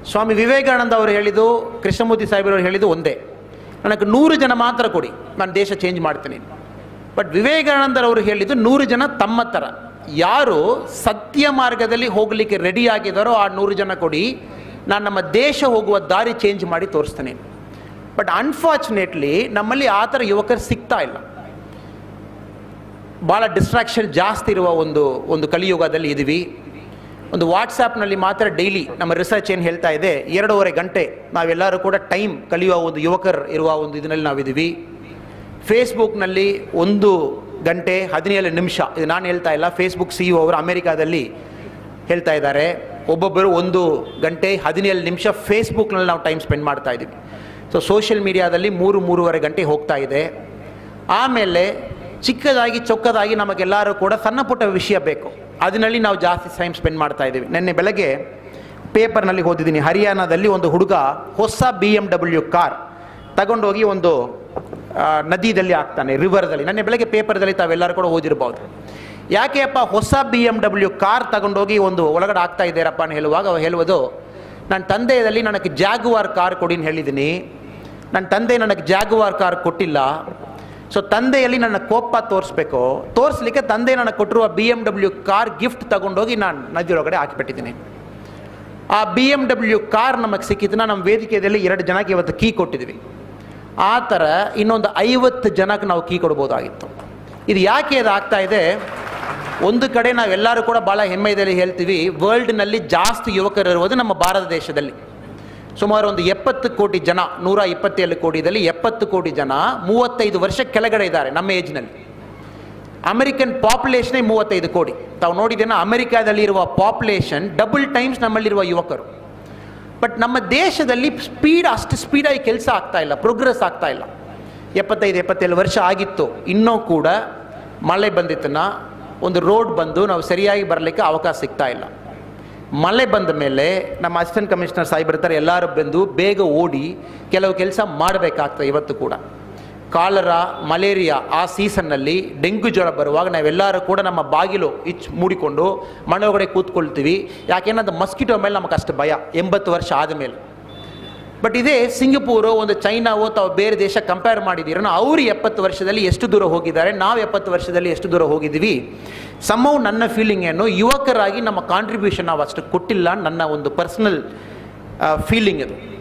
ಸ್ವಾಮಿ ವಿವೇಕಾನಂದ ಅವರು ಹೇಳಿದ್ದು ಕೃಷ್ಣಮೂರ್ತಿ ಸಾಹೇಬರವರು ಹೇಳಿದ್ದು ಒಂದೇ ನನಗೆ ನೂರು ಜನ ಮಾತ್ರ ಕೊಡಿ ನಾನು ದೇಶ ಚೇಂಜ್ ಮಾಡ್ತೀನಿ ಬಟ್ ವಿವೇಕಾನಂದರವರು ಹೇಳಿದ್ದು ನೂರು ಜನ ತಮ್ಮ ಥರ ಯಾರು ಸತ್ಯ ಮಾರ್ಗದಲ್ಲಿ ಹೋಗಲಿಕ್ಕೆ ರೆಡಿ ಆಗಿದ್ದಾರೋ ಆ ನೂರು ಜನ ಕೊಡಿ ನಾನು ನಮ್ಮ ದೇಶ ಹೋಗುವ ದಾರಿ ಚೇಂಜ್ ಮಾಡಿ ತೋರಿಸ್ತೇನೆ ಬಟ್ ಅನ್ಫಾರ್ಚುನೇಟ್ಲಿ ನಮ್ಮಲ್ಲಿ ಆ ಥರ ಯುವಕರು ಸಿಗ್ತಾ ಇಲ್ಲ ಭಾಳ ಡಿಸ್ಟ್ರಾಕ್ಷನ್ ಜಾಸ್ತಿ ಇರುವ ಒಂದು ಒಂದು ಕಲಿಯುಗದಲ್ಲಿ ಇದ್ದೀವಿ ಒಂದು ವಾಟ್ಸಾಪ್ನಲ್ಲಿ ಮಾತ್ರ ಡೈಲಿ ನಮ್ಮ ರಿಸರ್ಚ್ ಏನು ಹೇಳ್ತಾ ಇದೆ ಎರಡೂವರೆ ಗಂಟೆ ನಾವೆಲ್ಲರೂ ಕೂಡ ಟೈಮ್ ಕಲಿಯುವ ಒಂದು ಯುವಕರು ಇರುವ ಒಂದು ಇದರಲ್ಲಿ ನಾವಿದ್ದೀವಿ ಫೇಸ್ಬುಕ್ನಲ್ಲಿ ಒಂದು ಗಂಟೆ ಹದಿನೇಳು ನಿಮಿಷ ಇದು ನಾನು ಹೇಳ್ತಾ ಇಲ್ಲ ಫೇಸ್ಬುಕ್ ಸಿ ಇಒ ಅವರು ಅಮೆರಿಕಾದಲ್ಲಿ ಹೇಳ್ತಾ ಇದ್ದಾರೆ ಒಬ್ಬೊಬ್ಬರು ಒಂದು ಗಂಟೆ ಹದಿನೇಳು ನಿಮಿಷ ಫೇಸ್ಬುಕ್ನಲ್ಲಿ ನಾವು ಟೈಮ್ ಸ್ಪೆಂಡ್ ಮಾಡ್ತಾ ಇದ್ದೀವಿ ಸೊ ಸೋಷಿಯಲ್ ಮೀಡಿಯಾದಲ್ಲಿ ಮೂರು ಮೂರುವರೆ ಗಂಟೆ ಹೋಗ್ತಾ ಇದೆ ಆಮೇಲೆ ಚಿಕ್ಕದಾಗಿ ಚೊಕ್ಕದಾಗಿ ನಮಗೆಲ್ಲರೂ ಕೂಡ ಸಣ್ಣ ಪುಟ್ಟ ವಿಷಯ ಬೇಕು ಅದರಲ್ಲಿ ನಾವು ಜಾಸ್ತಿ ಟೈಮ್ ಸ್ಪೆಂಡ್ ಮಾಡ್ತಾ ಇದ್ದೀವಿ ನಿನ್ನೆ ಬೆಳಗ್ಗೆ ಪೇಪರ್ನಲ್ಲಿ ಓದಿದ್ದೀನಿ ಹರಿಯಾಣದಲ್ಲಿ ಒಂದು ಹುಡುಗ ಹೊಸ ಬಿ ಎಮ್ ಡಬ್ಲ್ಯೂ ಕಾರ್ ತಗೊಂಡೋಗಿ ಒಂದು ಆ, ನದಿಯಲ್ಲಿ ಹಾಕ್ತಾನೆ ರಿವರ್ದಲ್ಲಿ ನೆನ್ನೆ ಬೆಳಗ್ಗೆ ಪೇಪರ್ದಲ್ಲಿ ತಾವೆಲ್ಲರೂ ಕೂಡ ಓದಿರ್ಬೋದು ಯಾಕೆ ಅಪ್ಪ ಹೊಸ ಬಿ ಎಮ್ ಡಬ್ಲ್ಯೂ ಕಾರ್ ತಗೊಂಡೋಗಿ ಒಂದು ಒಳಗಡೆ ಹಾಕ್ತಾ ಇದ್ದೀರಪ್ಪ ಅಂತ ಹೇಳುವಾಗ ಅವ ಹೇಳುವುದು ನನ್ನ ತಂದೆಯಲ್ಲಿ ನನಗೆ ಜಾಗುವಾರ್ ಕಾರ್ ಕೊಡಿ ಅಂತ ಹೇಳಿದ್ದೀನಿ ನನ್ನ ತಂದೆ ನನಗೆ ಜಾಗುವಾರ್ ಕಾರ್ ಕೊಟ್ಟಿಲ್ಲ ಸೊ ತಂದೆಯಲ್ಲಿ ನನ್ನ ಕೋಪ ತೋರಿಸ್ಬೇಕು ತೋರಿಸ್ಲಿಕ್ಕೆ ತಂದೆ ನನಗೆ ಕೊಟ್ಟಿರುವ B M W car gift ತಗೊಂಡೋಗಿ ನಾನು ನದಿಯೊಳಗಡೆ ಹಾಕಿಬಿಟ್ಟಿದ್ದೀನಿ ಆ ಬಿ ಎಮ್ ಡಬ್ಲ್ಯೂ ಕಾರ್ ನಮಗೆ ಸಿಕ್ಕಿದ್ದನ್ನ ನಮ್ಮ ವೇದಿಕೆಯಲ್ಲಿ ಎರಡು ಜನಕ್ಕೆ ಇವತ್ತು ಕೀ ಕೊಟ್ಟಿದ್ವಿ ಆ ಥರ ಇನ್ನೊಂದು ಐವತ್ತು ಜನಕ್ಕೆ ನಾವು ಕೀ ಕೊಡ್ಬೋದಾಗಿತ್ತು ಇದು ಯಾಕೆ ಇದು ಆಗ್ತಾ ಇದೆ ಒಂದು ಕಡೆ ನಾವೆಲ್ಲರೂ ಕೂಡ ಭಾಳ ಹೆಮ್ಮೆಯಲ್ಲಿ ಹೇಳ್ತೀವಿ ವರ್ಲ್ಡ್ನಲ್ಲಿ ಜಾಸ್ತಿ ಯುವಕರು ಇರುವುದು ನಮ್ಮ ಭಾರತ ದೇಶದಲ್ಲಿ ಸುಮಾರು ಒಂದು ಎಪ್ಪತ್ತು ಕೋಟಿ ಜನ ನೂರ ಇಪ್ಪತ್ತೇಳು ಕೋಟಿದಲ್ಲಿ ಎಪ್ಪತ್ತು ಕೋಟಿ ಜನ ಮೂವತ್ತೈದು ವರ್ಷ ಕೆಳಗಡೆ ಇದ್ದಾರೆ ನಮ್ಮ ಏಜ್ನಲ್ಲಿ ಅಮೆರಿಕನ್ ಪಾಪ್ಯುಲೇಷನೇ ಮೂವತ್ತೈದು ಕೋಟಿ ತಾವು ನೋಡಿದ್ದೇನೆ ಅಮೆರಿಕಾದಲ್ಲಿ ಇರುವ ಪಾಪ್ಯುಲೇಷನ್ ಡಬಲ್ ಟೈಮ್ಸ್ ನಮ್ಮಲ್ಲಿರುವ ಯುವಕರು ಬಟ್ ನಮ್ಮ ದೇಶದಲ್ಲಿ ಸ್ಪೀಡ್ ಅಷ್ಟು ಸ್ಪೀಡಾಗಿ ಕೆಲಸ ಆಗ್ತಾ ಇಲ್ಲ ಪ್ರೋಗ್ರೆಸ್ ಆಗ್ತಾ ಇಲ್ಲ ಎಪ್ಪತ್ತೈದು ಎಪ್ಪತ್ತೇಳು ವರ್ಷ ಆಗಿತ್ತು ಇನ್ನೂ ಕೂಡ ಮಳೆ ಬಂದಿತ್ತನ್ನ ಒಂದು ರೋಡ್ ಬಂದು ನಾವು ಸರಿಯಾಗಿ ಬರಲಿಕ್ಕೆ ಅವಕಾಶ ಸಿಗ್ತಾ ಇಲ್ಲ ಮಳೆ ಬಂದ ಮೇಲೆ ನಮ್ಮ ಅಸಿಸ್ಟೆಂಟ್ ಕಮಿಷನರ್ ಸಾಹೇಬ್ ಇರ್ತಾರೆ ಎಲ್ಲರೂ ಬಂದು ಬೇಗ ಓಡಿ ಕೆಲವು ಕೆಲಸ ಮಾಡಬೇಕಾಗ್ತದೆ ಇವತ್ತು ಕೂಡ ಕಾಲರ ಮಲೇರಿಯಾ ಆ ಸೀಸನ್ನಲ್ಲಿ ಡೆಂಗ್ಯೂ ಜ್ವರ ಬರುವಾಗ ನಾವೆಲ್ಲರೂ ಕೂಡ ನಮ್ಮ ಬಾಗಿಲು ಇಚ್ ಮೂಡಿಕೊಂಡು ಮನೆ ಒಳಗಡೆ ಕೂತ್ಕೊಳ್ತೀವಿ ಯಾಕೆಂದ್ರೆ ಮಸ್ಕಿಟೋ ಮೇಲೆ ನಮಗೆ ಅಷ್ಟು ಭಯ ಎಂಬತ್ತು ವರ್ಷ ಆದಮೇಲೆ ಬಟ್ ಇದೇ ಸಿಂಗಪೂರು ಒಂದು ಚೈನಾವೋ ತಾವು ಬೇರೆ ದೇಶ ಕಂಪೇರ್ ಮಾಡಿದ್ದೀರ ಅವರು ಎಪ್ಪತ್ತು ವರ್ಷದಲ್ಲಿ ಎಷ್ಟು ದೂರ ಹೋಗಿದ್ದಾರೆ ನಾವು ಎಪ್ಪತ್ತು ವರ್ಷದಲ್ಲಿ ಎಷ್ಟು ದೂರ ಹೋಗಿದ್ದೀವಿ ಸಮ್ಮವು ನನ್ನ ಫೀಲಿಂಗ್ ಏನು ಯುವಕರಾಗಿ ನಮ್ಮ ಕಾಂಟ್ರಿಬ್ಯೂಷನ್ ನಾವು ಅಷ್ಟು ಕೊಟ್ಟಿಲ್ಲ ನನ್ನ ಒಂದು ಪರ್ಸನಲ್ ಫೀಲಿಂಗ್ ಇದು